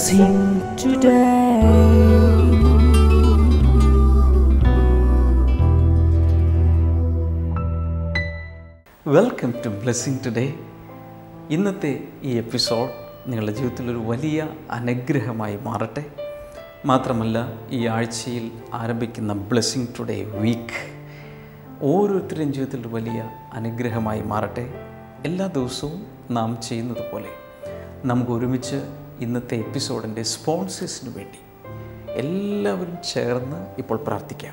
blessing today. Welcome to blessing today ഇന്നത്തെ ഈ episode നിങ്ങളുടെ ജീവിതത്തിലൊരു വലിയ അനുഗ്രഹമായി മാറട്ടെ മാത്രമല്ല ഈ ആഴ്ചയിൽ ആരംഭിക്കുന്ന ബ്ലെസ്സിങ് ടുഡേ വീക്ക് ഓരോരുത്തരുടെയും ജീവിതത്തിൽ ഒരു വലിയ അനുഗ്രഹമായി മാറട്ടെ എല്ലാ ദിവസവും നാം ചെയ്യുന്നത് പോലെ നമുക്ക് ഒരുമിച്ച് ഇന്നത്തെ എപ്പിസോഡിൻ്റെ സ്പോൺസേഴ്സിന് വേണ്ടി എല്ലാവരും ചേർന്ന് ഇപ്പോൾ പ്രാർത്ഥിക്കാം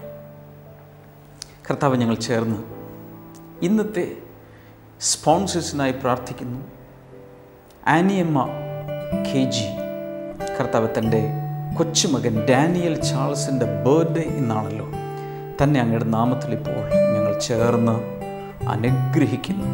കർത്താവ് ഞങ്ങൾ ചേർന്ന് ഇന്നത്തെ സ്പോൺസേഴ്സിനായി പ്രാർത്ഥിക്കുന്നു ആനിയമ്മ കെ ജി കർത്താവ് തൻ്റെ കൊച്ചുമകൻ ഡാനിയൽ ചാൾസിൻ്റെ ബർത്ത്ഡേ ഇന്നാണല്ലോ തന്നെ അങ്ങയുടെ നാമത്തിൽ ഇപ്പോൾ ഞങ്ങൾ ചേർന്ന് അനുഗ്രഹിക്കുന്നു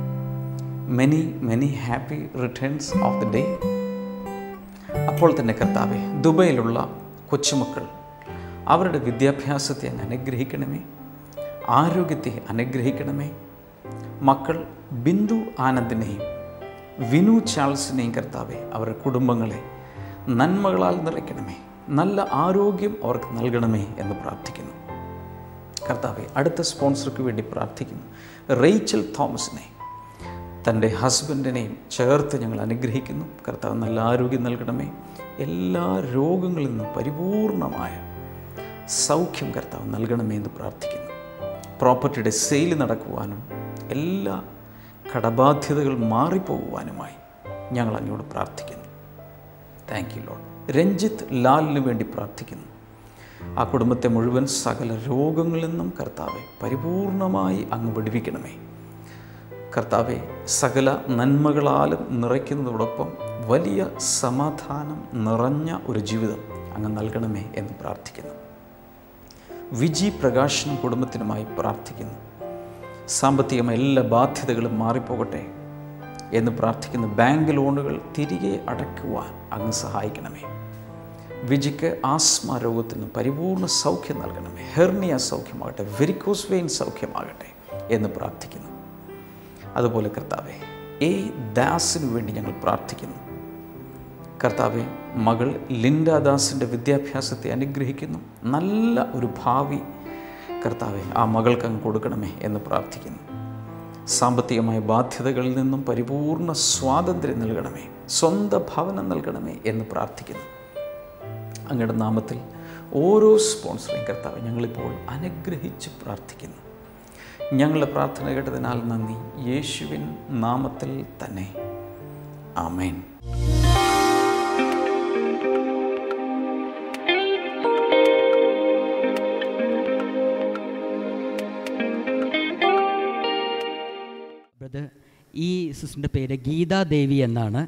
many many happy returns of the day അപ്പോൾ തന്നെ കർത്താവെ ദുബൈയിലുള്ള കൊച്ചുമക്കൾ അവരുടെ വിദ്യാഭ്യാസത്തെ അങ്ങ് അനുഗ്രഹിക്കണമേ ആരോഗ്യത്തെ അനുഗ്രഹിക്കണമേ മക്കൾ ബിന്ദു ആനന്ദിനെയും വിനു ചാൾസിനെയും കർത്താവെ അവരുടെ കുടുംബങ്ങളെ നന്മകളാൽ നിറയ്ക്കണമേ നല്ല ആരോഗ്യം അവർക്ക് നൽകണമേ എന്ന് പ്രാർത്ഥിക്കുന്നു കർത്താവെ അടുത്ത സ്പോൺസർക്ക് വേണ്ടി പ്രാർത്ഥിക്കുന്നു റേച്ചൽ തോമസിനെ തൻ്റെ ഹസ്ബൻഡിനെയും ചേർത്ത് ഞങ്ങൾ അനുഗ്രഹിക്കുന്നു കർത്താവ് നല്ല ആരോഗ്യം നൽകണമേ എല്ലാ രോഗങ്ങളിൽ നിന്നും പരിപൂർണമായ സൗഖ്യം കർത്താവ് നൽകണമേ എന്ന് പ്രാർത്ഥിക്കുന്നു പ്രോപ്പർട്ടിയുടെ സെയിൽ നടക്കുവാനും എല്ലാ കടബാധ്യതകൾ മാറിപ്പോകുവാനുമായി ഞങ്ങൾ അങ്ങോട്ട് പ്രാർത്ഥിക്കുന്നു താങ്ക് യു ലോഡ് രഞ്ജിത്ത് ലാലിന് വേണ്ടി പ്രാർത്ഥിക്കുന്നു ആ കുടുംബത്തെ മുഴുവൻ സകല രോഗങ്ങളിൽ നിന്നും കർത്താവെ പരിപൂർണമായി അങ്ങ് വിടുവിക്കണമേ കർത്താവെ സകല നന്മകളാലും നിറയ്ക്കുന്നതോടൊപ്പം വലിയ സമാധാനം നിറഞ്ഞ ഒരു ജീവിതം അങ്ങ് നൽകണമേ എന്ന് പ്രാർത്ഥിക്കുന്നു വിജി പ്രകാശനും കുടുംബത്തിനുമായി പ്രാർത്ഥിക്കുന്നു സാമ്പത്തികമായ എല്ലാ ബാധ്യതകളും മാറിപ്പോകട്ടെ എന്ന് പ്രാർത്ഥിക്കുന്ന ബാങ്ക് ലോണുകൾ തിരികെ അടയ്ക്കുവാൻ അങ്ങ് സഹായിക്കണമേ വിജിക്ക് ആസ്മ രോഗത്തിന് പരിപൂർണ സൗഖ്യം നൽകണമേ ഹെർണിയ സൗഖ്യമാകട്ടെ വെരിക്കോസ് വെയിൻ സൗഖ്യമാകട്ടെ എന്ന് പ്രാർത്ഥിക്കുന്നു അതുപോലെ കർത്താവെ എ ദാസിനു വേണ്ടി ഞങ്ങൾ പ്രാർത്ഥിക്കുന്നു കർത്താവെ മകൾ ലിൻഡ ദാസിൻ്റെ വിദ്യാഭ്യാസത്തെ അനുഗ്രഹിക്കുന്നു നല്ല ഒരു ഭാവി കർത്താവെ ആ മകൾക്ക് അങ്ങ് കൊടുക്കണമേ എന്ന് പ്രാർത്ഥിക്കുന്നു സാമ്പത്തികമായ ബാധ്യതകളിൽ നിന്നും പരിപൂർണ സ്വാതന്ത്ര്യം നൽകണമേ സ്വന്തം ഭവനം നൽകണമേ എന്ന് പ്രാർത്ഥിക്കുന്നു അങ്ങയുടെ നാമത്തിൽ ഓരോ സ്പോൺസറേയും കർത്താവ് ഞങ്ങളിപ്പോൾ അനുഗ്രഹിച്ച് പ്രാർത്ഥിക്കുന്നു ഞങ്ങളുടെ പ്രാർത്ഥന കേട്ടതിനാൽ നന്ദി യേശുവിൻ നാമത്തിൽ തന്നെ ആമേൻ ബ്രദർ ഈ സിസ്റ്ററിൻ്റെ പേര് ഗീതാദേവി എന്നാണ്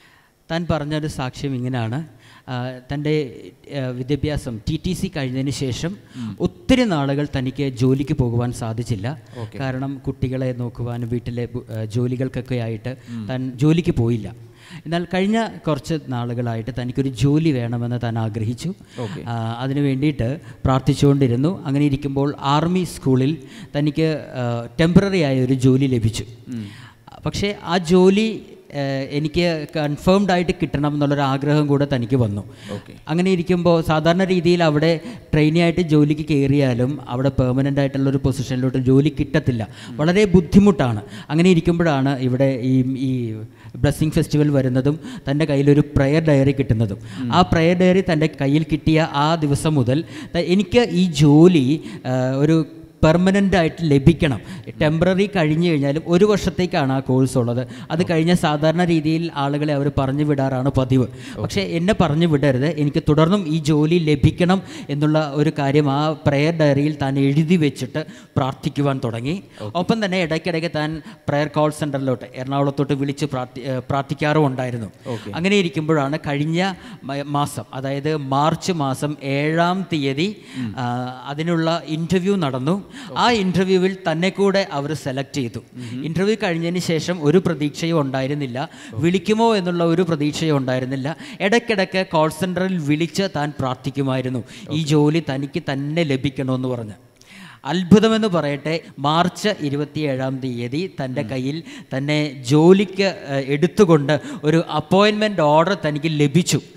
താൻ പറഞ്ഞൊരു സാക്ഷ്യം ഇങ്ങനെയാണ് ആ, തൻ്റെ ആ, വിദ്യാഭ്യാസം ടി ടി സി കഴിഞ്ഞതിന് ശേഷം ഒത്തിരി നാളുകൾ തനിക്ക് ജോലിക്ക് പോകുവാൻ സാധിച്ചില്ല കാരണം കുട്ടികളെ നോക്കുവാനും വീട്ടിലെ ബു- ആ, ജോലികൾക്കൊക്കെ ആയിട്ട് താൻ ജോലിക്ക് പോയില്ല എന്നാൽ കഴിഞ്ഞ കുറച്ച് നാളുകളായിട്ട് തനിക്കൊരു ജോലി വേണമെന്ന് താൻ ആഗ്രഹിച്ചു ആ, അതിനു വേണ്ടിയിട്ട് പ്രാർത്ഥിച്ചുകൊണ്ടിരുന്നു അങ്ങനെ ഇരിക്കുമ്പോൾ ആർമി സ്കൂളിൽ തനിക്ക് ടെമ്പററി ആയ ഒരു ജോലി ലഭിച്ചു പക്ഷേ ആ ജോലി ഏഹ്, എനിക്ക് കൺഫേംഡ് ആയിട്ട് കിട്ടണം എന്നുള്ളൊരു ആഗ്രഹം കൂടെ തനിക്ക് വന്നു അങ്ങനെ ഇരിക്കുമ്പോൾ സാധാരണ രീതിയിൽ അവിടെ ട്രെയിനി ആയിട്ട് ജോലിക്ക് കയറിയാലും അവിടെ പെർമനൻ്റ് ആയിട്ടുള്ള ഒരു പൊസിഷനിലോട്ട് ജോലി കിട്ടത്തില്ല വളരെ ബുദ്ധിമുട്ടാണ് അങ്ങനെ ഇരിക്കുമ്പോഴാണ് ഇവിടെ ഈ ഈ ബ്ലെസ്സിങ് ഫെസ്റ്റിവൽ വരുന്നതും തൻ്റെ കയ്യിലൊരു പ്രയർ ഡയറി കിട്ടുന്നതും ആ പ്രയർ ഡയറി തൻ്റെ കയ്യിൽ കിട്ടിയ ആ ദിവസം മുതൽ ത- എനിക്ക് ഈ ജോലി ആ, ഒരു പെർമനൻ്റ് ആയിട്ട് ലഭിക്കണം ടെമ്പററി കഴിഞ്ഞു കഴിഞ്ഞാലും ഒരു വർഷത്തേക്കാണ് ആ കോഴ്സ് ഉള്ളത് അത് കഴിഞ്ഞ സാധാരണ രീതിയിൽ ആളുകളെ അവർ പറഞ്ഞു വിടാറാണ് പതിവ് പക്ഷേ എന്നെ പറഞ്ഞു വിടരുത് എനിക്ക് തുടർന്നും ഈ ജോലി ലഭിക്കണം എന്നുള്ള ഒരു കാര്യം ആ പ്രെയർ ഡയറിയിൽ താൻ എഴുതി വെച്ചിട്ട് പ്രാർത്ഥിക്കുവാൻ തുടങ്ങി ഒപ്പം തന്നെ ഇടയ്ക്കിടയ്ക്ക് താൻ പ്രെയർ കോൾ സെൻറ്ററിലോട്ട് എറണാകുളത്തോട്ട് വിളിച്ച് പ്രാർത്ഥി ഏഹ് പ്രാർത്ഥിക്കാറും ഉണ്ടായിരുന്നു അങ്ങനെ ഇരിക്കുമ്പോഴാണ് കഴിഞ്ഞ മ- മാസം അതായത് മാർച്ച് മാസം ഏഴാം തീയതി ആ, അതിനുള്ള ഇൻ്റർവ്യൂ നടന്നു ആ ഇൻ്റർവ്യൂവിൽ തന്നെ കൂടെ അവർ സെലക്ട് ചെയ്തു ഇൻ്റർവ്യൂ കഴിഞ്ഞതിന് ശേഷം ഒരു പ്രതീക്ഷയും ഉണ്ടായിരുന്നില്ല വിളിക്കുമോ എന്നുള്ള ഒരു പ്രതീക്ഷയും ഉണ്ടായിരുന്നില്ല ഇടയ്ക്കിടയ്ക്ക് കോൾ സെൻറ്ററിൽ വിളിച്ച് താൻ പ്രാർത്ഥിക്കുമായിരുന്നു ഈ ജോലി തനിക്ക് തന്നെ ലഭിക്കണമെന്ന് പറഞ്ഞ് അത്ഭുതമെന്ന് പറയട്ടെ മാർച്ച് ഇരുപത്തിയേഴാം തീയതി തൻ്റെ കയ്യിൽ തന്നെ ജോലിക്ക് ഏഹ്, എടുത്തുകൊണ്ട് ഒരു അപ്പോയിൻമെൻ്റ് ഓർഡർ തനിക്ക് ലഭിച്ചു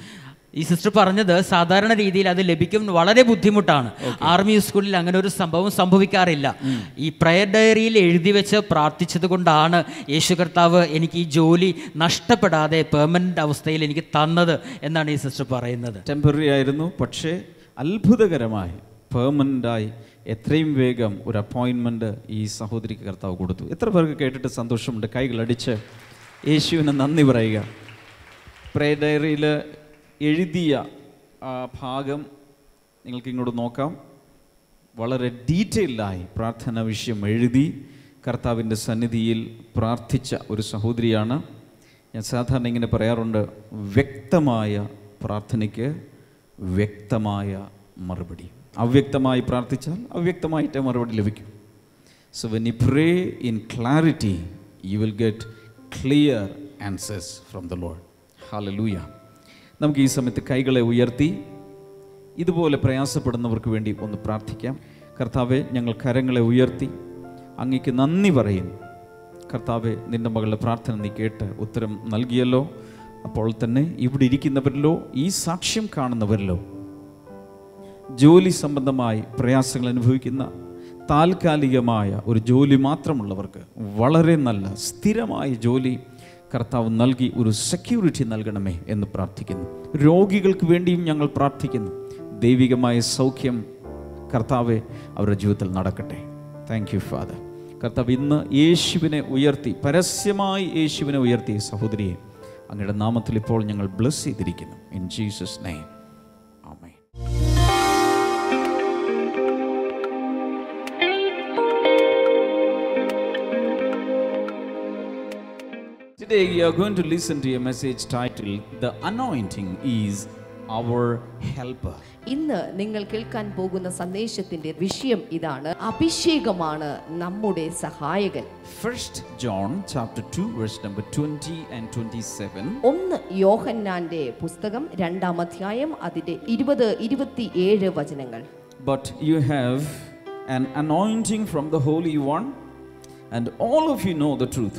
ഈ സിസ്റ്റർ പറഞ്ഞത് സാധാരണ രീതിയിൽ അത് ലഭിക്കും വളരെ ബുദ്ധിമുട്ടാണ് ആർമി സ്കൂളിൽ അങ്ങനെ ഒരു സംഭവം സംഭവിക്കാറില്ല ഈ പ്രയർ ഡയറിയിൽ എഴുതി വെച്ച് പ്രാർത്ഥിച്ചത് കൊണ്ടാണ് യേശു കർത്താവ് എനിക്ക് ഈ ജോലി നഷ്ടപ്പെടാതെ പെർമനൻ്റ് അവസ്ഥയിൽ എനിക്ക് തന്നത് എന്നാണ് ഈ സിസ്റ്റർ പറയുന്നത് ടെമ്പററി ആയിരുന്നു പക്ഷേ അത്ഭുതകരമായി പെർമനൻ്റായി എത്രയും വേഗം ഒരു അപ്പോയിൻമെൻ്റ് ഈ സഹോദരിക്ക് കർത്താവ് കൊടുത്തു എത്ര പേർക്ക് കേട്ടിട്ട് സന്തോഷമുണ്ട് കൈകളടിച്ച് യേശുവിന് നന്ദി പറയുക പ്രേ ഡയറിയിൽ എഴുതിയ ആ ഭാഗം നിങ്ങൾക്ക് ഇങ്ങോട്ട് നോക്കാം വളരെ ഡീറ്റെയിൽഡായി പ്രാർത്ഥന വിഷയം എഴുതി കർത്താവിൻ്റെ സന്നിധിയിൽ പ്രാർത്ഥിച്ച ഒരു സഹോദരിയാണ് ഞാൻ സാധാരണ ഇങ്ങനെ പറയാറുണ്ട് വ്യക്തമായ പ്രാർത്ഥനയ്ക്ക് വ്യക്തമായ മറുപടി അവ്യക്തമായി പ്രാർത്ഥിച്ചാൽ അവ്യക്തമായിട്ട് മറുപടി ലഭിക്കും so when you pray in clarity you will get clear answers from the Lord hallelujah നമുക്ക് ഈ സമയത്ത് കൈകളെ ഉയർത്തി ഇതുപോലെ പ്രയാസപ്പെടുന്നവർക്ക് വേണ്ടി ഒന്ന് പ്രാർത്ഥിക്കാം കർത്താവെ ഞങ്ങൾ കരങ്ങളെ ഉയർത്തി അങ്ങയ്ക്ക് നന്ദി പറയുന്നു കർത്താവെ നിൻ്റെ മകളുടെ പ്രാർത്ഥന നീ കേട്ട് ഉത്തരം നൽകിയല്ലോ അപ്പോൾ തന്നെ ഇവിടെ ഇരിക്കുന്നവരിലോ ഈ സാക്ഷ്യം കാണുന്നവരിലോ ജോലി സംബന്ധമായി പ്രയാസങ്ങൾ അനുഭവിക്കുന്ന താൽക്കാലികമായ ഒരു ജോലി മാത്രമുള്ളവർക്ക് വളരെ നല്ല സ്ഥിരമായ ജോലി കർത്താവ് നൽകി ഒരു സെക്യൂരിറ്റി നൽകണമേ എന്ന് പ്രാർത്ഥിക്കുന്നു രോഗികൾക്ക് വേണ്ടിയും ഞങ്ങൾ പ്രാർത്ഥിക്കുന്നു ദൈവികമായ സൗഖ്യം കർത്താവെ അവരുടെ ജീവിതത്തിൽ നടക്കട്ടെ താങ്ക് യു ഫാദർ കർത്താവ് ഇന്ന് യേശുവിനെ ഉയർത്തി പരസ്യമായി യേശുവിനെ ഉയർത്തി സഹോദരിയെ അങ്ങയുടെ നാമത്തിൽ ഇപ്പോൾ ഞങ്ങൾ ബ്ലസ് ചെയ്തിരിക്കുന്നു in Jesus name amen Today we are going to listen to a message titled The Anointing is Our Helper. ഇന്ന് നിങ്ങൾ കേൾക്കാൻ പോകുന്ന സന്ദേശത്തിന്റെ വിഷയം ഇതാണ് അഭിഷേകമാണ് നമ്മുടെ സഹായകൻ First John chapter 2 verse number 20 and 27. ഒന്ന് യോഹന്നാന്റെ പുസ്തകം രണ്ടാം അധ്യായം അതിന്റെ ഇരുപത് ഇരുപത്തിയേഴ് വചനങ്ങൾ But you have an anointing from the Holy One, and all of you know the truth.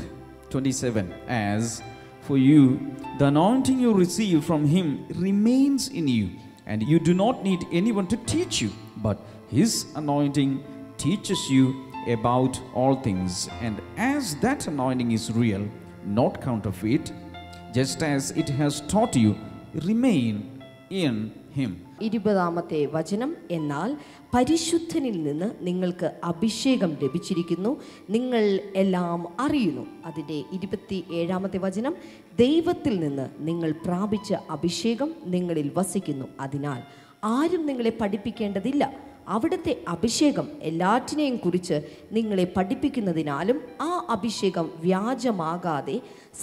27. As for you, the anointing you receive from Him remains in you, and you do not need anyone to teach you, but His anointing teaches you about all things. And as that anointing is real, not counterfeit, just as it has taught you, remain in Him. ഇരുപതാമത്തെ വചനം എന്നാൽ പരിശുദ്ധനിൽ നിന്ന് നിങ്ങൾക്ക് അഭിഷേകം ലഭിച്ചിരിക്കുന്നു നിങ്ങൾ എല്ലാം അറിയുന്നു അതിൻ്റെ ഇരുപത്തി ഏഴാമത്തെ വചനം ദൈവത്തിൽ നിന്ന് നിങ്ങൾ പ്രാപിച്ച അഭിഷേകം നിങ്ങളിൽ വസിക്കുന്നു അതിനാൽ ആരും നിങ്ങളെ പഠിപ്പിക്കേണ്ടതില്ല അവിടുത്തെ അഭിഷേകം എല്ലാറ്റിനെയും കുറിച്ച് നിങ്ങളെ പഠിപ്പിക്കുന്നതിനാലും ആ അഭിഷേകം വ്യാജമാകാതെ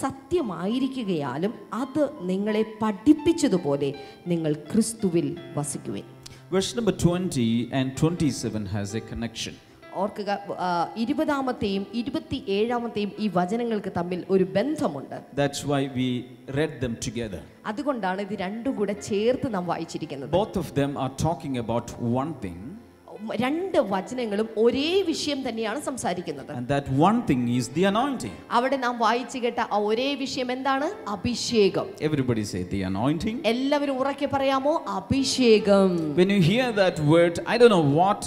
സത്യമായിരിക്കുകയാലും അത് നിങ്ങളെ പഠിപ്പിച്ചതുപോലെ നിങ്ങൾ ക്രിസ്തുവിൽ വസിക്കുവിൻ Verse number 20 and 27 has a connection. ഓർക്കുക ആ, ഇരുപതാമത്തെയും ഇരുപത്തി ഏഴാമത്തെയും ഈ വചനങ്ങൾക്ക് തമ്മിൽ ഒരു ബന്ധമുണ്ട് That's why we read them together. അതുകൊണ്ടാണ് ഇത് രണ്ടും കൂടെ ചേർത്ത് നാം വായിച്ചിരിക്കുന്നത് Both of them are talking about one thing, രണ്ട് വചനങ്ങളും ഒരേ വിഷയം തന്നെയാണ് സംസാരിക്കുന്നത് and that one thing is the anointing. അവിടെ നാം വായിച്ചു കേട്ട ആ ഒരേ വിഷയം എന്താണ് അഭിഷേകം Everybody say the anointing. എല്ലാവരും ഉറക്കെ പറയാമോ അഭിഷേകം When you hear that word, I don't know what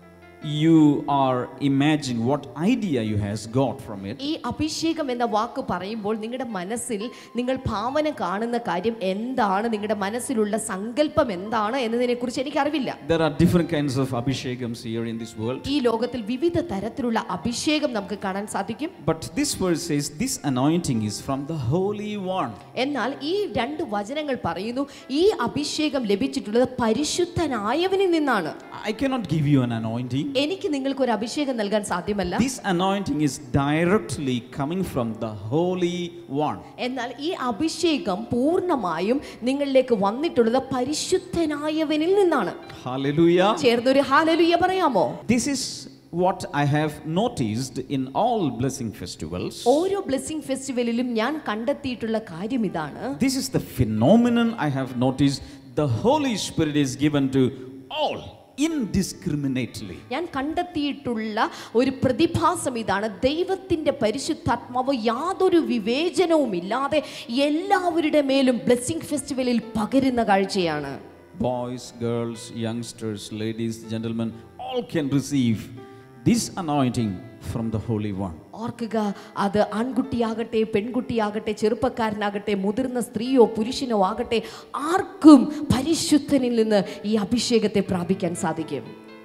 you are imagining, what idea you has got from it. ഈ അഭിഷേകം എന്ന വാക്ക് പറയുമ്പോൾ നിങ്ങളുടെ മനസ്സിൽ നിങ്ങൾ ഭാവന കാണുന്ന കാര്യം എന്താണ് നിങ്ങളുടെ മനസ്സിലുള്ള സങ്കല്പം എന്താണ് എന്നതിനെ കുറിച്ച് എനിക്ക് അറിവില്ല There are different kinds of abhishekams here in this world. ഈ ലോകത്തിൽ വിവിധ തരത്തിലുള്ള അഭിഷേകം നമുക്ക് കാണാൻ സാധിക്കും But this verse says this anointing is from the Holy One. എന്നാൽ ഈ രണ്ട് വചനങ്ങൾ പറയുന്നു ഈ അഭിഷേകം ലഭിച്ചിട്ടുള്ളത് പരിശുദ്ധനായവനിൽ നിന്നാണ് I cannot give you an anointing. എനിക്ക് നിങ്ങൾക്ക് ഒരു അഭിഷേകം നൽകാൻ സാധ്യമല്ല This anointing is directly coming from the Holy One. എന്നാൽ ഈ അഭിഷേകം പൂർണ്ണമായും നിങ്ങളിലേക്ക് വന്നിട്ടുള്ളത് പരിശുദ്ധനായവനിൽ നിന്നാണ് Hallelujah. ചേർന്നൊരു ഹാലലുയ പറയാമോ This is what I have noticed in all blessing festivals. ഓരോ ബ്ലെസ്സിംഗ് ഫെസ്റ്റിവലിലും ഞാൻ കണ്ടെത്തിയിട്ടുള്ള കാര്യം ഇതാണ് This is the phenomenon I have noticed. The Holy Spirit is given to all indiscriminately. ഞാൻ കണ്ടെത്തിയിട്ടുള്ള ഒരു പ്രതിഭാസം ഇതാണ് ദൈവത്തിൻ്റെ പരിശുദ്ധാത്മാവ് യാതൊരു വിവേചനവും ഇല്ലാതെ എല്ലാവരുടെ മേലും ബ്ലെസ്സിങ് ഫെസ്റ്റിവലിൽ പകരുന്ന കാഴ്ചയാണ് Boys, girls, youngsters, ladies, gentlemen, all can receive this anointing from the Holy One. ഓർക്കുക അത് ആൺകുട്ടിയാകട്ടെ പെൺകുട്ടിയാകട്ടെ ചെറുപ്പക്കാരനാകട്ടെ മുതിർന്ന സ്ത്രീയോ പുരുഷനോ ആകട്ടെ ആർക്കും പരിശുദ്ധനിൽ നിന്ന് ഈ അഭിഷേകത്തെ പ്രാപിക്കാൻ സാധിക്കും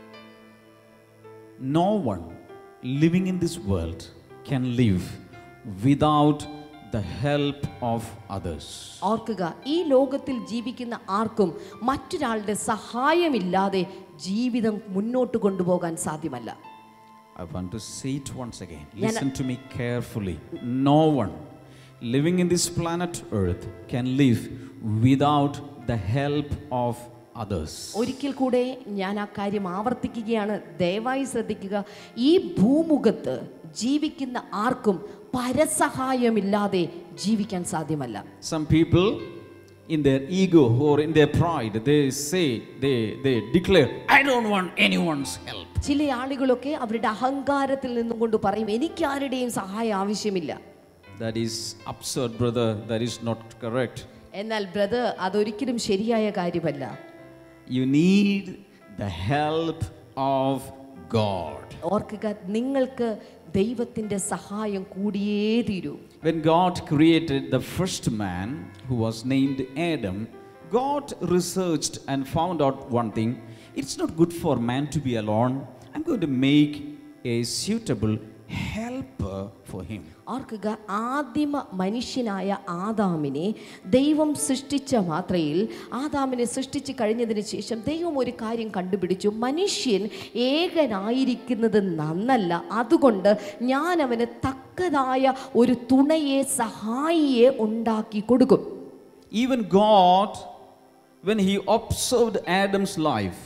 No one living in this world can live without the help of others. ഓർക്കുക ഈ ലോകത്തിൽ ജീവിക്കുന്ന ആർക്കും മറ്റൊരാളുടെ സഹായമില്ലാതെ ജീവിതം മുന്നോട്ട് കൊണ്ടുപോകാൻ സാധ്യമല്ല I want to say it once again. ഞാൻ- Listen to me carefully. No one living in this planet Earth can live without the help of others. ഒരിക്കൽ കൂടെ ഞാൻ ആ കാര്യം ആവർത്തിക്കുകയാണ് ദയവായി ശ്രദ്ധിക്കുക ഈ ഭൂമുഖത്ത് ജീവിക്കുന്ന ആർക്കും പരസഹായമില്ലാതെ ജീവിക്കാൻ സാധ്യമല്ല Some people, in their ego or in their pride, they say, they, they declare, I don't want anyone's help. ചില ആളുകളൊക്കെ അവരുടെ അഹങ്കാരത്തിൽ നിന്നും കൊണ്ട് പറയും എനിക്ക് ആരുടെയും സഹായം ആവശ്യമില്ല That is absurd, brother. That is not correct. എന്നാൽ ബ്രദർ അതൊരിക്കലും ശരിയായ കാര്യമല്ല You need the help of God. ഓർക്കുക നിങ്ങൾക്ക് ദൈവത്തിൻ്റെ സഹായം കൂടിയേ തീരൂ When God created the first man, who was named Adam, God researched and found out one thing it's not good for man to be alone. I'm going to make a suitable helper for him. ഓർക്കുക ആദിമ മനുഷ്യനായ ആദാമിനെ ദൈവം സൃഷ്ടിച്ച മാത്രയിൽ ആദാമിനെ സൃഷ്ടിച്ച് കഴിഞ്ഞതിന് ശേഷം ദൈവം ഒരു കാര്യം കണ്ടുപിടിച്ചു മനുഷ്യൻ ഏകനായിരിക്കുന്നത് നന്നല്ല അതുകൊണ്ട് ഞാൻ അവന് തക്കതായ ഒരു തുണയെ സഹായിയെ ഉണ്ടാക്കി കൊടുക്കും Even God, when He observed Adam's life,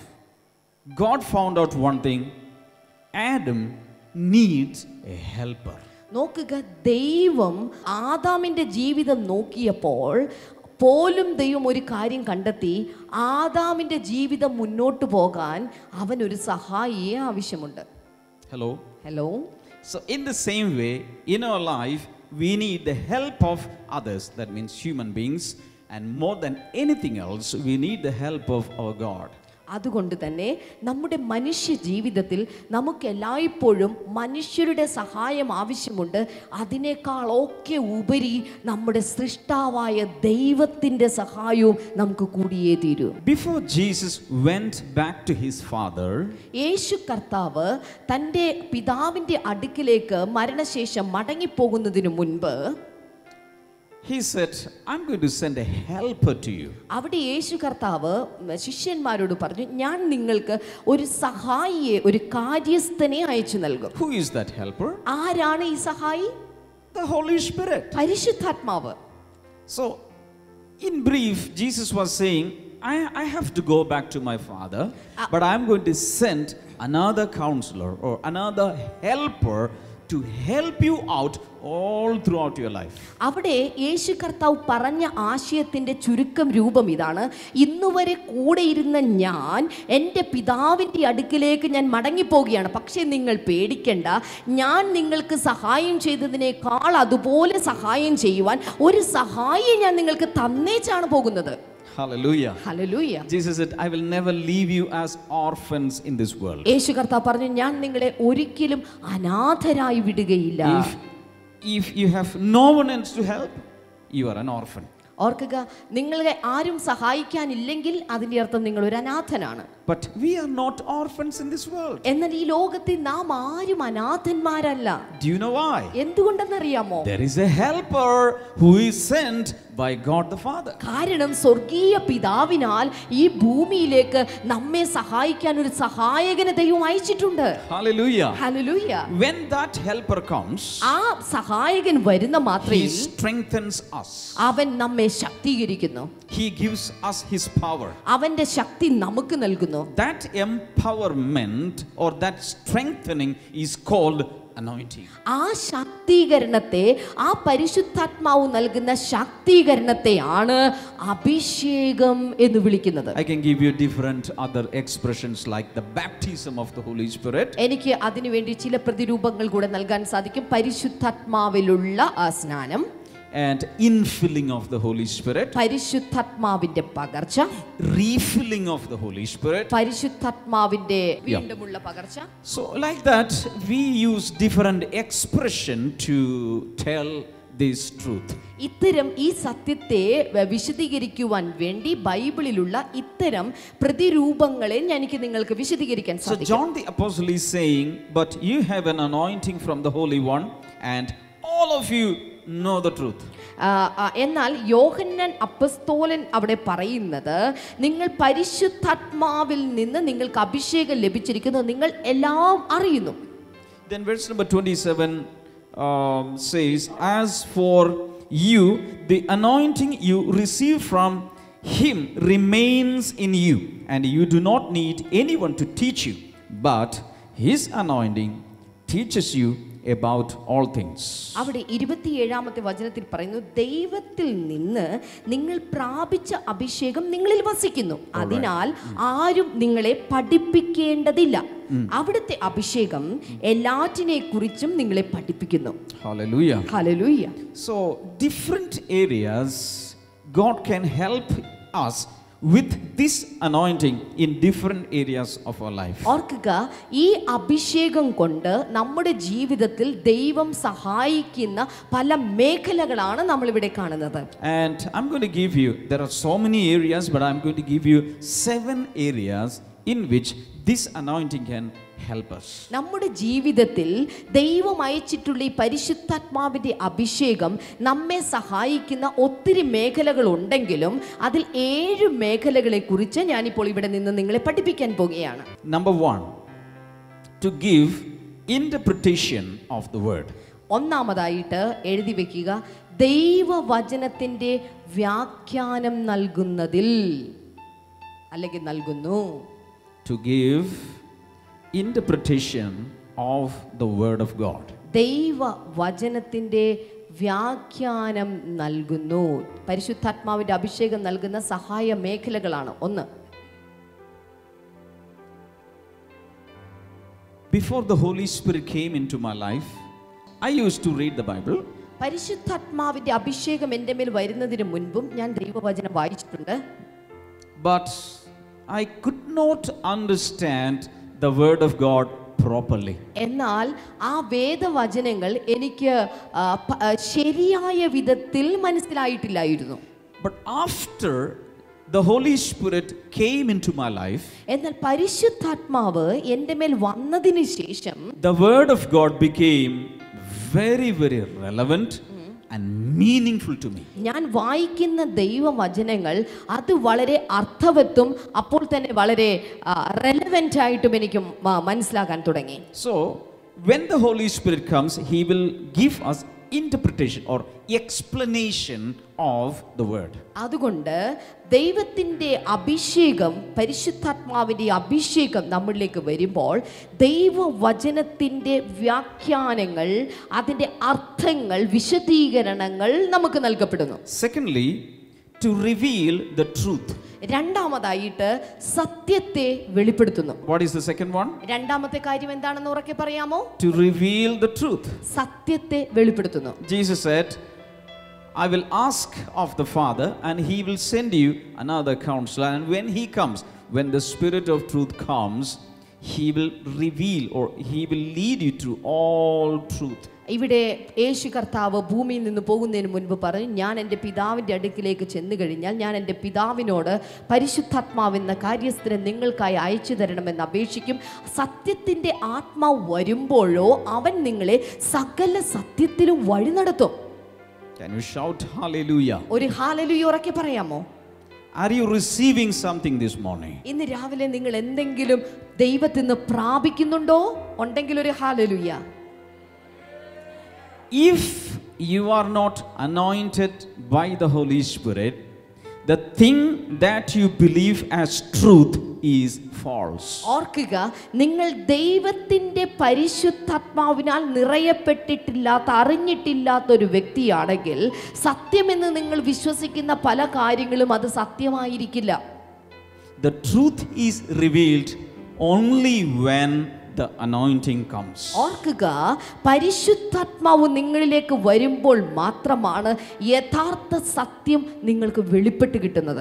God found out one thing Adam needs a helper. നോക്കുക ദൈവം ആദാമിൻ്റെ ജീവിതം നോക്കിയപ്പോൾ പോലും ദൈവം ഒരു കാര്യം കണ്ടെത്തി ആദാമിൻ്റെ ജീവിതം മുന്നോട്ട് പോകാൻ അവനൊരു സഹായിയെ ആവശ്യമുണ്ട് Hello? Hello So, in the same way, in our life, we need the help of others, that means human beings, and more than anything else, we need the help of our God. അതുകൊണ്ട് തന്നെ നമ്മുടെ മനുഷ്യ ജീവിതത്തിൽ നമുക്ക് എല്ലായ്പ്പോഴും മനുഷ്യരുടെ സഹായം ആവശ്യമുണ്ട് അതിനേക്കാളൊക്കെ ഉപരി നമ്മുടെ സൃഷ്ടാവായ ദൈവത്തിൻ്റെ സഹായവും നമുക്ക് കൂടിയേ തീരൂ Before Jesus went back to his father, യേശു കർത്താവ് തൻ്റെ പിതാവിൻ്റെ അടുക്കിലേക്ക് മരണശേഷം മടങ്ങിപ്പോകുന്നതിന് മുൻപ് he said, I'm going to send a helper to you. അവിടെ യേശു കർത്താവ് ശിഷ്യന്മാരോട് പറഞ്ഞു ഞാൻ നിങ്ങൾക്ക് ഒരു സഹായിയെ ഒരു കാര്യസ്ഥനെ അയച്ചു നൽകും Who is that helper? ആരാണ് ഈ സഹായി The Holy Spirit. പരിശുദ്ധാത്മാവ് So, in brief, Jesus was saying, I, I have to go back to my father, but I'm going to send another counselor or another helper to help you out all throughout your life. അവിടെ യേശു കർത്താവ് പറഞ്ഞ ആശയത്തിൻ്റെ ചുരുക്കം രൂപം ഇതാണ് ഇന്നുവരെ കൂടെ ഇരുന്ന ഞാൻ എൻ്റെ പിതാവിൻ്റെ അടുക്കിലേക്ക് ഞാൻ മടങ്ങിപ്പോവുകയാണ് പക്ഷേ നിങ്ങൾ പേടിക്കണ്ട ഞാൻ നിങ്ങൾക്ക് സഹായം ചെയ്തതിനേക്കാൾ അതുപോലെ സഹായം ചെയ്യുവാൻ ഒരു സഹായിയെ ഞാൻ നിങ്ങൾക്ക് തന്നേച്ചാണ് പോകുന്നത് Hallelujah. Hallelujah Jesus said, I will never leave you as orphans in this world. യേശു കർത്താവ് പറഞ്ഞു ഞാൻ നിങ്ങളെ ഒരിക്കലും അനാഥരായി വിടുകയില്ല If, if you have no one else to help, you are an orphan. ഓർക്കുക നിങ്ങളെ ആരും സഹായിക്കാനില്ലെങ്കിൽ അതിൻ്റെ അർത്ഥം നിങ്ങൾ ഒരു അനാഥനാണ് But we are not orphans in this world. എന്നാൽ ഈ ലോകത്തിൽ നാം ആരും അനാഥന്മാരല്ല Do you know why? എന്തുകൊണ്ടെന്നറിയാമോ There is a helper who is sent by God the Father. കാരണം സ്വർഗീയ പിതാവിനാൽ ഈ ഭൂമിയിലേക്ക് നമ്മെ സഹായിക്കാൻ ഒരു സഹായകനെ ദൈവം അയച്ചിട്ടുണ്ട് Hallelujah. Hallelujah When that helper comes, ആ സഹായകൻ വരുന്ന he മാത്രയിൽ strengthens us. അവൻ നമ്മെ ശക്തീകരിക്കുന്നു He gives us his power. അവന്റെ ശക്തി നമുക്ക് നൽകുന്നു That empowerment or that strengthening is called anointing. ആ ശാക്തീകരണത്തെ ആ പരിശുദ്ധാത്മാവ് നൽകുന്ന ശാക്തീകരണത്തെയാണ് അഭിഷേകം എന്ന് വിളിക്കുന്നത് I can give you different other expressions like the baptism of the Holy Spirit. എനിക്ക് അതിനുവേണ്ടി ചില പ്രതിരൂപങ്ങൾ കൂടെ നൽകാൻ സാധിക്കും പരിശുദ്ധാത്മാവിലുള്ള ആ സ്നാനം and infilling of the Holy Spirit, പരിശുദ്ധാത്മാവിന്റെ പകർച്ച refilling of the Holy Spirit. പരിശുദ്ധാത്മാവിന്റെ വീണ്ടുമുള്ള പകർച്ച So, like that, we use different expression to tell this truth. ഇത്തരം ഈ സത്യത്തെ വ- വിശദീകരിക്കുവാൻ വേണ്ടി ബൈബിളിലുള്ള ഇത്തരം പ്രതിരൂപങ്ങളെ ഞാൻ എനിക്ക് നിങ്ങൾക്ക് വിശദീകരിക്കാൻ So, സാധിക്കും John the Apostle is saying, But you have an anointing from the Holy One, and all of you know the truth. ആ, ആ, എന്നാൽ യോഹന്നൻ അപ്പസ്തോലൻ അവിടെ പറയുന്നത് നിങ്ങൾ പരിശുദ്ധാത്മാവിൽ നിന്ന് നിങ്ങൾക്ക് അഭിഷേകം ലഭിച്ചിരിക്കുന്നു നിങ്ങൾ എല്ലാം അറിയുന്നു Then, verse number 27 um, says, As for you, the anointing you receive from him remains in you, and you do not need anyone to teach you, but his anointing teaches you about all things. അവിടെ ഇരുപത്തിയേഴാമത്തെ വചനത്തിൽ പറയുന്നു ദൈവത്തിൽ നിന്ന് നിങ്ങൾ പ്രാപിച്ച അഭിഷേകം നിങ്ങളിൽ വസിക്കുന്നു അതിനാൽ ആരും നിങ്ങളെ പഠിപ്പിക്കേണ്ടതില്ല അവിടുത്തെ അഭിഷേകം എല്ലാറ്റിനെ കുറിച്ചും നിങ്ങളെ പഠിപ്പിക്കുന്നു Hallelujah. Hallelujah So, different areas, God can help us with this anointing in different areas of our life. ഓർക്കുക ഈ അഭിഷേകം കൊണ്ട് നമ്മുടെ ജീവിതത്തിൽ ദൈവം സഹായിക്കുന്ന പല മേഖലകളാണ് നമ്മൾ ഇവിടെ കാണുന്നത് And I'm going to give you, there are so many areas, but I'm going to give you seven areas in which this anointing can help us. നമ്മുടെ ജീവിതത്തിൽ ദൈവം അയച്ചിട്ടുള്ള ഈ പരിശുദ്ധാത്മാവിൻ്റെ അഭിഷേകം നമ്മെ സഹായിക്കുന്ന ഒത്തിരി മേഖലകൾ ഉണ്ടെങ്കിലും അതിൽ ഏഴ് മേഖലകളെ കുറിച്ച് ഞാനിപ്പോൾ ഇവിടെ നിന്ന് നിങ്ങളെ പഠിപ്പിക്കാൻ പോകുകയാണ് Number one, to give interpretation of the word. ഒന്നാമതായിട്ട് എഴുതി വെക്കുക ദൈവവചനത്തിൻ്റെ വ്യാഖ്യാനം നൽകുന്നതിൽ അല്ലെങ്കിൽ നൽകുന്നു To give interpretation of the word of God. ദൈവവചനത്തിൻ്റെ വ്യാഖ്യാനം നൽകുന്നു പരിശുദ്ധാത്മാവിൻ്റെ അഭിഷേകം നൽകുന്ന സഹായ മേഖലകളാണ് ഒന്ന് Before the Holy Spirit came into my life, I used to read the Bible, പരിശുദ്ധാത്മാവിൻ്റെ അഭിഷേകം എൻ്റെ മേൽ വരുന്നതിന് മുൻപും ഞാൻ ദൈവവചനം വായിച്ചിട്ടുണ്ട് but I could not understand the word of God properly. എന്നാൽ ആ വേദവചനങ്ങൾ എനിക്ക് ആ, പ- ആ, ശരിയായ വിധത്തിൽ മനസ്സിലായിട്ടില്ലായിരുന്നു But after the Holy Spirit came into my life, എന്നാൽ പരിശുദ്ധാത്മാവ് എൻ്റെ മേൽ വന്നതിന് ശേഷം the word of God became very, very relevant and meaningful to me. ഞാൻ വായിക്കുന്ന ദൈവവചനങ്ങൾ അത് വളരെ അർത്ഥവത്തും അപ്പോൾ തന്നെ വളരെ റെലവെൻ്റ് ആയിട്ടും എനിക്ക് മ- മനസ്സിലാക്കാൻ തുടങ്ങി So, when the Holy Spirit comes, He will give us interpretation or explanation of the word. അതുകൊണ്ട് ദൈവത്തിൻ്റെ അഭിഷേകം പരിശുദ്ധാത്മാവിൻ്റെ അഭിഷേകം നമ്മളിലേക്ക് വരുമ്പോൾ ദൈവവചനത്തിൻ്റെ വ്യാഖ്യാനങ്ങൾ അതിൻ്റെ അർത്ഥങ്ങൾ വിശദീകരണങ്ങൾ നമുക്ക് നൽകപ്പെടുന്നു Secondly, to reveal the truth. രണ്ടാമതായിട്ട് സത്യത്തെ വെളിപ്പെടുത്തുന്നു What is the second one? രണ്ടാമത്തെ കാര്യം എന്താണെന്ന് ഉറക്കെ പറയാമോ To reveal the truth. സത്യത്തെ വെളിപ്പെടുത്തുന്നു Jesus said, I will ask of the Father, and he will send you another counselor. And when he comes, when the Spirit of truth comes, he will reveal or he will lead you to all truth. ഇവിടെ യേശു കർത്താവ് ഭൂമിയിൽ നിന്ന് പോകുന്നതിന് മുൻപ് പറഞ്ഞു ഞാൻ എൻ്റെ പിതാവിൻ്റെ അടുക്കിലേക്ക് ചെന്നു കഴിഞ്ഞാൽ ഞാൻ എൻ്റെ പിതാവിനോട് പരിശുദ്ധാത്മാവെന്ന കാര്യസ്ഥനെ നിങ്ങൾക്കായി അയച്ചു തരണമെന്ന് അപേക്ഷിക്കും സത്യത്തിൻ്റെ ആത്മാവ് വരുമ്പോഴോ അവൻ നിങ്ങളെ സകല സത്യത്തിലും വഴി നടത്തും Can you shout hallelujah? ഒരു ഹാലലുയ ഉറക്കെ പറയാമോ Are you receiving something this morning? ഇന്ന് രാവിലെ നിങ്ങൾ എന്തെങ്കിലും ദൈവത്തിൽ നിന്ന് പ്രാപിക്കുന്നുണ്ടോ ഉണ്ടെങ്കിൽ ഒരു ഹാലലുയ If you are not anointed by the Holy Spirit, the thing that you believe as truth is false. ഓർക്കുക നിങ്ങൾ ദൈവത്തിൻ്റെ പരിശുദ്ധാത്മാവിനാൽ നിറയപ്പെട്ടിട്ടില്ലാത്ത അറിഞ്ഞിട്ടില്ലാത്ത ഒരു വ്യക്തിയാണെങ്കിൽ സത്യമെന്ന് നിങ്ങൾ വിശ്വസിക്കുന്ന പല കാര്യങ്ങളും അത് സത്യമായിരിക്കില്ല The truth is revealed only when the anointing comes. ഓർക്കുക പരിശുദ്ധാത്മാവ് നിങ്ങളിലേക്ക് വരുമ്പോൾ മാത്രമാണ് യഥാർത്ഥ സത്യം നിങ്ങൾക്ക് വെളിപ്പെട്ട് കിട്ടുന്നത്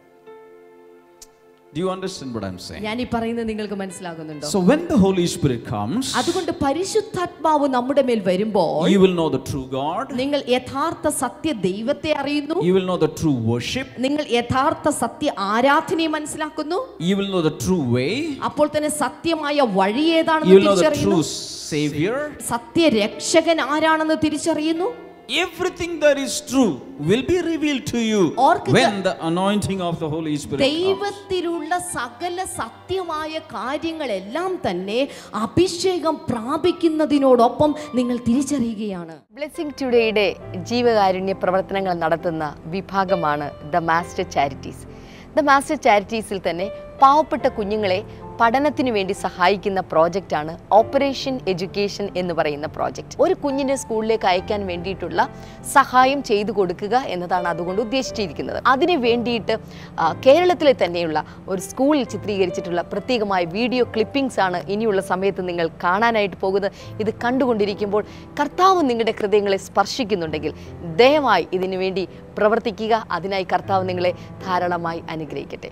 Do you understand what I'm saying? ഞാൻ ഈ പറയുന്നത് നിങ്ങൾക്ക് മനസ്സിലാകുന്നുണ്ടോ So, when the Holy Spirit comes, അതുകൊണ്ട് പരിശുദ്ധാത്മാവ് നമ്മുടെ മേൽ വരുമ്പോൾ you will know the true God, നിങ്ങൾ യഥാർത്ഥ സത്യ ദൈവത്തെ അറിയുന്നു you will know the true worship, നിങ്ങൾ യഥാർത്ഥ സത്യ ആരാധനയെ മനസ്സിലാക്കുന്നു you will know the true way, അപ്പോൾ തന്നെ സത്യമായ വഴി you ഏതാണെന്ന് will know the തിരിച്ചറിയുന്നു true Savior. സത്യരക്ഷകൻ ആരാണെന്ന് തിരിച്ചറിയുന്നു Everything that is true will be revealed to you ഓർക്കുക. when the anointing of the Holy Spirit comes. ദൈവത്തിലുള്ള സകല സത്യമായ കാര്യങ്ങളെല്ലാം തന്നെ അഭിഷേകം പ്രാപിക്കുന്നതിനോടൊപ്പം നിങ്ങൾ തിരിച്ചറിയുകയാണ് ബ്ലെസ്സിംഗ് ടുഡേയുടെ ജീവകാരുണ്യ പ്രവർത്തനങ്ങൾ നടത്തുന്ന വിഭാഗമാണ് the master charities the master ചാരിറ്റീസിൽ തന്നെ പാവപ്പെട്ട കുഞ്ഞുങ്ങളെ പഠനത്തിനു വേണ്ടി സഹായിക്കുന്ന പ്രോജക്റ്റാണ് ഓപ്പറേഷൻ എഡ്യൂക്കേഷൻ എന്ന് പറയുന്ന പ്രോജക്റ്റ് ഒരു കുഞ്ഞിനെ സ്കൂളിലേക്ക് അയക്കാൻ വേണ്ടിയിട്ടുള്ള സഹായം ചെയ്തു കൊടുക്കുക എന്നതാണ് അതുകൊണ്ട് ഉദ്ദേശിച്ചിരിക്കുന്നത് അതിന് വേണ്ടിയിട്ട് ആ, കേരളത്തിലെ തന്നെയുള്ള ഒരു സ്കൂളിൽ ചിത്രീകരിച്ചിട്ടുള്ള പ്രത്യേകമായ വീഡിയോ ക്ലിപ്പിംഗ്സ് ആണ് ഇനിയുള്ള സമയത്ത് നിങ്ങൾ കാണാനായിട്ട് പോകുന്നത് ഇത് കണ്ടുകൊണ്ടിരിക്കുമ്പോൾ കർത്താവ് നിങ്ങളുടെ ഹൃദയങ്ങളെ സ്പർശിക്കുന്നുണ്ടെങ്കിൽ ദയവായി ഇതിനു വേണ്ടി പ്രവർത്തിക്കുക അതിനായി കർത്താവ് നിങ്ങളെ ധാരാളമായി അനുഗ്രഹിക്കട്ടെ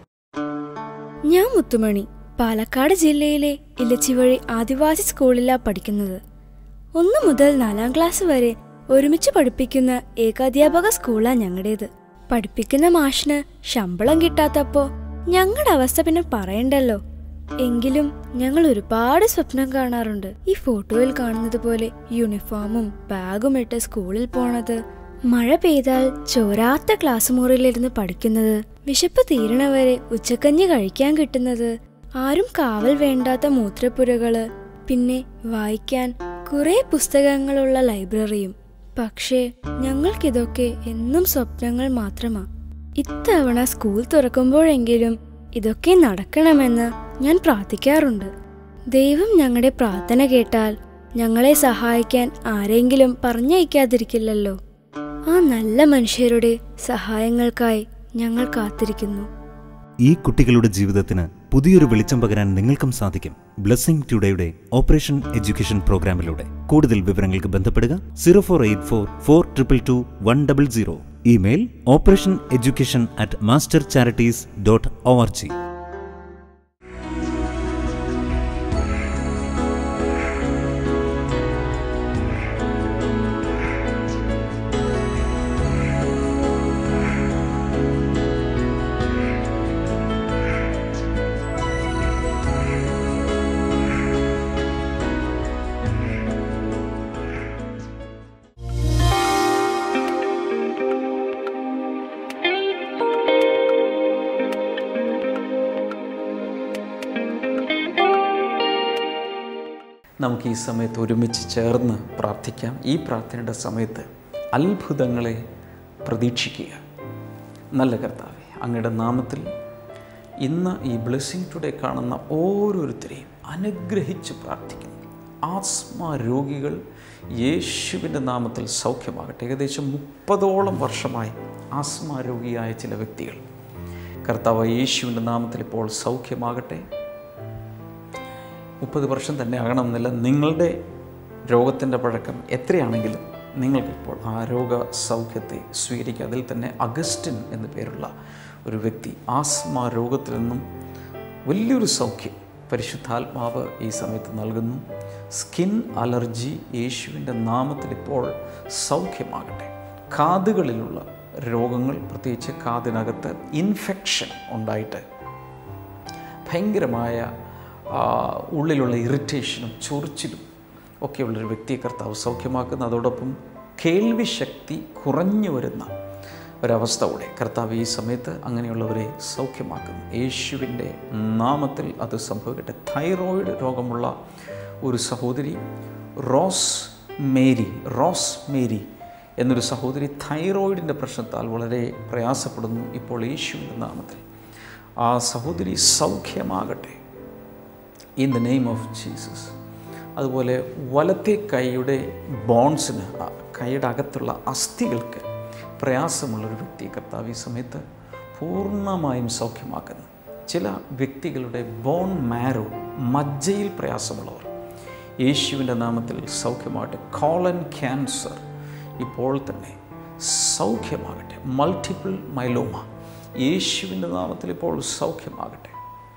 ഞാൻ മുത്തുമണി പാലക്കാട് ജില്ലയിലെ ഇലച്ചിവഴി ആദിവാസി സ്കൂളിലാ പഠിക്കുന്നത് ഒന്ന് മുതൽ നാലാം ക്ലാസ് വരെ ഒരുമിച്ച് പഠിപ്പിക്കുന്ന ഏകാധ്യാപക സ്കൂളാ ഞങ്ങളുടേത് പഠിപ്പിക്കുന്ന മാഷിന് ശമ്പളം കിട്ടാത്തപ്പോ ഞങ്ങളുടെ അവസ്ഥ പിന്നെ പറയണ്ടല്ലോ എങ്കിലും ഞങ്ങൾ ഒരുപാട് സ്വപ്നം കാണാറുണ്ട് ഈ ഫോട്ടോയിൽ കാണുന്നത് പോലെ യൂണിഫോമും ബാഗും ഇട്ട് സ്കൂളിൽ പോണത് മഴ പെയ്താൽ ചോരാത്ത ക്ലാസ് മുറിയിലിരുന്ന് പഠിക്കുന്നത് വിശപ്പ് തീരണവരെ ഉച്ചക്കഞ്ഞി കഴിക്കാൻ കിട്ടുന്നത് ആരും കാവൽ വേണ്ടാത്ത മൂത്രപ്പുരകള് പിന്നെ വായിക്കാൻ കുറെ പുസ്തകങ്ങളുള്ള ലൈബ്രറിയും പക്ഷേ ഞങ്ങൾക്കിതൊക്കെ എന്നും സ്വപ്നങ്ങൾ മാത്രമാ ഇത്തവണ സ്കൂൾ തുറക്കുമ്പോഴെങ്കിലും ഇതൊക്കെ നടക്കണമെന്ന് ഞാൻ പ്രാർത്ഥിക്കാറുണ്ട് ദൈവം ഞങ്ങളുടെ പ്രാർത്ഥന കേട്ടാൽ ഞങ്ങളെ സഹായിക്കാൻ ആരെങ്കിലും പറഞ്ഞയക്കാതിരിക്കില്ലല്ലോ ആ നല്ല മനുഷ്യരുടെ സഹായങ്ങൾക്കായി ഞങ്ങൾ കാത്തിരിക്കുന്നു ഈ കുട്ടികളുടെ ജീവിതത്തിന് പുതിയൊരു വെളിച്ചം പകരാൻ നിങ്ങൾക്കും സാധിക്കും ബ്ലെസ്സിംഗ് ടുഡേയുടെ ഓപ്പറേഷൻ എഡ്യൂക്കേഷൻ പ്രോഗ്രാമിലൂടെ കൂടുതൽ വിവരങ്ങൾക്ക് ബന്ധപ്പെടുക zero four eight four four triple two one double zero email operation education at master charities dot O R G നമുക്ക് ഈ സമയത്ത് ഒരുമിച്ച് ചേർന്ന് പ്രാർത്ഥിക്കാം ഈ പ്രാർത്ഥനയുടെ സമയത്ത് അത്ഭുതങ്ങളെ പ്രതീക്ഷിക്കുക നല്ല കർത്താവെ അങ്ങയുടെ നാമത്തിൽ ഇന്ന് ഈ ബ്ലെസ്സിങ് ടുഡേ കാണുന്ന ഓരോരുത്തരെയും അനുഗ്രഹിച്ച് പ്രാർത്ഥിക്കുന്നു ആസ്മ രോഗികൾ യേശുവിൻ്റെ നാമത്തിൽ സൗഖ്യമാകട്ടെ ഏകദേശം മുപ്പതോളം വർഷമായി ആസ്മ രോഗിയായ ചില വ്യക്തികൾ കർത്താവ് യേശുവിൻ്റെ നാമത്തിൽ ഇപ്പോൾ സൗഖ്യമാകട്ടെ മുപ്പത് വർഷം തന്നെ ആകണമെന്നില്ല നിങ്ങളുടെ രോഗത്തിൻ്റെ പഴക്കം എത്രയാണെങ്കിലും നിങ്ങൾക്കിപ്പോൾ ആ രോഗ സൗഖ്യത്തെ സ്വീകരിക്കുക അതിൽ തന്നെ അഗസ്റ്റിൻ എന്നു പേരുള്ള ഒരു വ്യക്തി ആസ്മ രോഗത്തിൽ നിന്നും വലിയൊരു സൗഖ്യം പരിശുദ്ധാത്മാവ് ഈ സമയത്ത് നൽകുന്നു സ്കിൻ അലർജി യേശുവിൻ്റെ നാമത്തിൽ ഇപ്പോൾ സൗഖ്യമാകട്ടെ കാതുകളിലുള്ള രോഗങ്ങൾ പ്രത്യേകിച്ച് കാതിനകത്ത് ഇൻഫെക്ഷൻ ഉണ്ടായിട്ട് ഭയങ്കരമായ ആ, ഉള്ളിലുള്ള ഇറിറ്റേഷനും ചൊറിച്ചിലും ഒക്കെയുള്ളൊരു വ്യക്തിയെ കർത്താവ് സൗഖ്യമാക്കുന്ന അതോടൊപ്പം കേൾവി ശക്തി കുറഞ്ഞു വരുന്ന ഒരവസ്ഥ കൂടെ കർത്താവ് ഈ സമയത്ത് അങ്ങനെയുള്ളവരെ സൗഖ്യമാക്കുന്നു യേശുവിൻ്റെ നാമത്തിൽ അത് സംഭവിക്കട്ടെ തൈറോയിഡ് രോഗമുള്ള ഒരു സഹോദരി റോസ് മേരി റോസ് മേരി എന്നൊരു സഹോദരി തൈറോയിഡിൻ്റെ പ്രശ്നത്താൽ വളരെ പ്രയാസപ്പെടുന്നു ഇപ്പോൾ യേശുവിൻ്റെ നാമത്തിൽ ആ സഹോദരി സൗഖ്യമാകട്ടെ in the name of Jesus അതുപോലെ വലത്തെ കൈയുടെ ബോൺസിന് ആ കൈയുടെ അകത്തുള്ള അസ്ഥികൾക്ക് പ്രയാസമുള്ളൊരു വ്യക്തി കർത്താവ് ഈ സമയത്ത് പൂർണ്ണമായും സൗഖ്യമാക്കുന്നു ചില വ്യക്തികളുടെ ബോൺ മാരോ മജ്ജയിൽ പ്രയാസമുള്ളവർ യേശുവിൻ്റെ നാമത്തിൽ സൗഖ്യമാകട്ടെ കോളൻ ക്യാൻസർ ഇപ്പോൾ തന്നെ സൗഖ്യമാകട്ടെ മൾട്ടിപ്പിൾ മൈലോമ യേശുവിൻ്റെ നാമത്തിൽ ഇപ്പോൾ സൗഖ്യമാകട്ടെ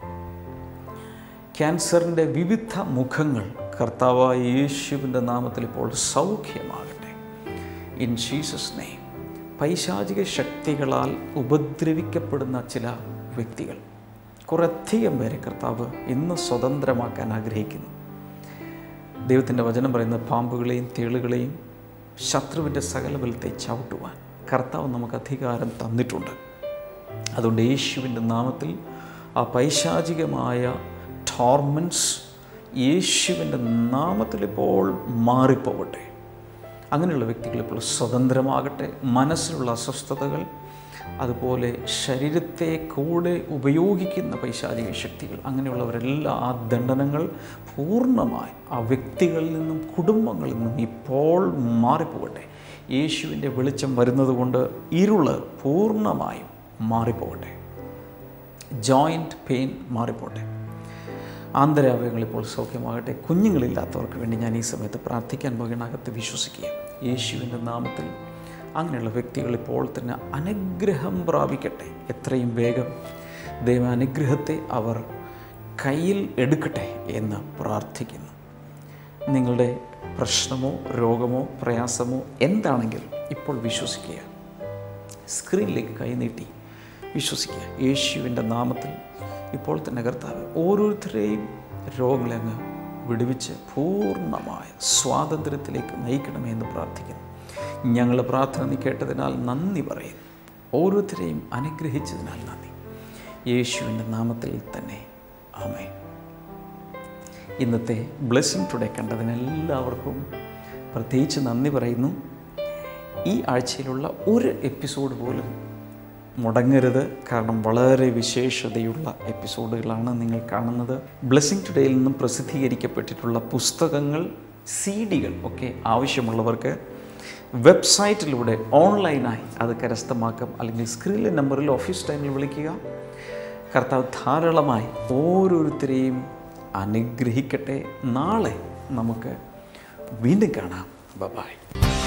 ക്യാൻസറിൻ്റെ വിവിധ മുഖങ്ങൾ കർത്താവായ യേശുവിൻ്റെ നാമത്തിൽ ഇപ്പോൾ സൗഖ്യമാകട്ടെ ഇൻ ജീസസ് നെയ്മ് പൈശാചിക ശക്തികളാൽ ഉപദ്രവിക്കപ്പെടുന്ന ചില വ്യക്തികൾ കുറേയധികം പേരെ കർത്താവ് ഇന്ന് സ്വതന്ത്രമാക്കാൻ ആഗ്രഹിക്കുന്നു ദൈവത്തിൻ്റെ വചനം പറയുന്ന പാമ്പുകളെയും തേളുകളെയും ശത്രുവിൻ്റെ സകല ബലത്തെ ചവിട്ടുവാൻ കർത്താവ് നമുക്ക് അധികാരം തന്നിട്ടുണ്ട് അതുകൊണ്ട് യേശുവിൻ്റെ നാമത്തിൽ ആ പൈശാചികമായ ടോർമെൻറ്റ്സ് യേശുവിൻ്റെ നാമത്തിൽ ഇപ്പോൾ മാറിപ്പോകട്ടെ അങ്ങനെയുള്ള വ്യക്തികൾ ഇപ്പോൾ സ്വതന്ത്രമാകട്ടെ മനസ്സിലുള്ള അസ്വസ്ഥതകൾ അതുപോലെ ശരീരത്തെ കൂടെ ഉപയോഗിക്കുന്ന പൈശാചിക ശക്തികൾ അങ്ങനെയുള്ളവരെല്ലാം ആ ദണ്ഡനങ്ങൾ പൂർണ്ണമായി ആ വ്യക്തികളിൽ നിന്നും കുടുംബങ്ങളിൽ നിന്നും ഇപ്പോൾ മാറിപ്പോകട്ടെ യേശുവിൻ്റെ വെളിച്ചം വരുന്നത് കൊണ്ട് ഇരുള് പൂർണ്ണമായും മാറിപ്പോകട്ടെ ജോയിൻറ്റ് പെയിൻ മാറിപ്പോട്ടെ ആന്തരാവയവങ്ങൾ ഇപ്പോൾ സൗഖ്യമാകട്ടെ കുഞ്ഞുങ്ങളില്ലാത്തവർക്ക് വേണ്ടി ഞാൻ ഈ സമയത്ത് പ്രാർത്ഥിക്കാൻ പോകുന്നകത്ത് വിശ്വസിക്കുക യേശുവിൻ്റെ നാമത്തിൽ അങ്ങനെയുള്ള വ്യക്തികൾ ഇപ്പോൾ തന്നെ അനുഗ്രഹം പ്രാപിക്കട്ടെ എത്രയും വേഗം ദൈവ അനുഗ്രഹത്തെ അവർ കയ്യിൽ എടുക്കട്ടെ എന്ന് പ്രാർത്ഥിക്കുന്നു നിങ്ങളുടെ പ്രശ്നമോ രോഗമോ പ്രയാസമോ എന്താണെങ്കിലും ഇപ്പോൾ വിശ്വസിക്കുക സ്ക്രീനിലേക്ക് കൈനീട്ടി വിശ്വസിക്കുക യേശുവിൻ്റെ നാമത്തിൽ ഇപ്പോൾ തന്നെ കർത്താവ് ഓരോരുത്തരെയും രോഗങ്ങളെ അങ്ങ് വിടുവിച്ച് പൂർണ്ണമായ സ്വാതന്ത്ര്യത്തിലേക്ക് നയിക്കണമേ എന്ന് പ്രാർത്ഥിക്കുന്നു ഞങ്ങളുടെ പ്രാർത്ഥന നീ കേട്ടതിനാൽ നന്ദി പറയുന്നു ഓരോരുത്തരെയും അനുഗ്രഹിച്ചതിനാൽ നന്ദി യേശുവിൻ്റെ നാമത്തിൽ തന്നെ ആമേ ഇന്നത്തെ ബ്ലെസ്സിങ് ടുഡേ കണ്ടതിന് എല്ലാവർക്കും പ്രത്യേകിച്ച് നന്ദി പറയുന്നു ഈ ആഴ്ചയിലുള്ള ഒരു എപ്പിസോഡ് പോലും മുടങ്ങരുത് കാരണം വളരെ വിശേഷതയുള്ള എപ്പിസോഡുകളാണ് നിങ്ങൾ കാണുന്നത് ബ്ലെസ്സിങ് ടുഡേയിൽ നിന്നും പ്രസിദ്ധീകരിക്കപ്പെട്ടിട്ടുള്ള പുസ്തകങ്ങൾ സി ഡികൾ ഒക്കെ ആവശ്യമുള്ളവർക്ക് വെബ്സൈറ്റിലൂടെ ഓൺലൈനായി അത് കരസ്ഥമാക്കാം അല്ലെങ്കിൽ സ്ക്രീനിലെ നമ്പറിൽ ഓഫീസ് ടൈമിൽ വിളിക്കുക കർത്താവ് ധാരാളമായി ഓരോരുത്തരെയും അനുഗ്രഹിക്കട്ടെ നാളെ നമുക്ക് വീണ്ടും കാണാം ബൈ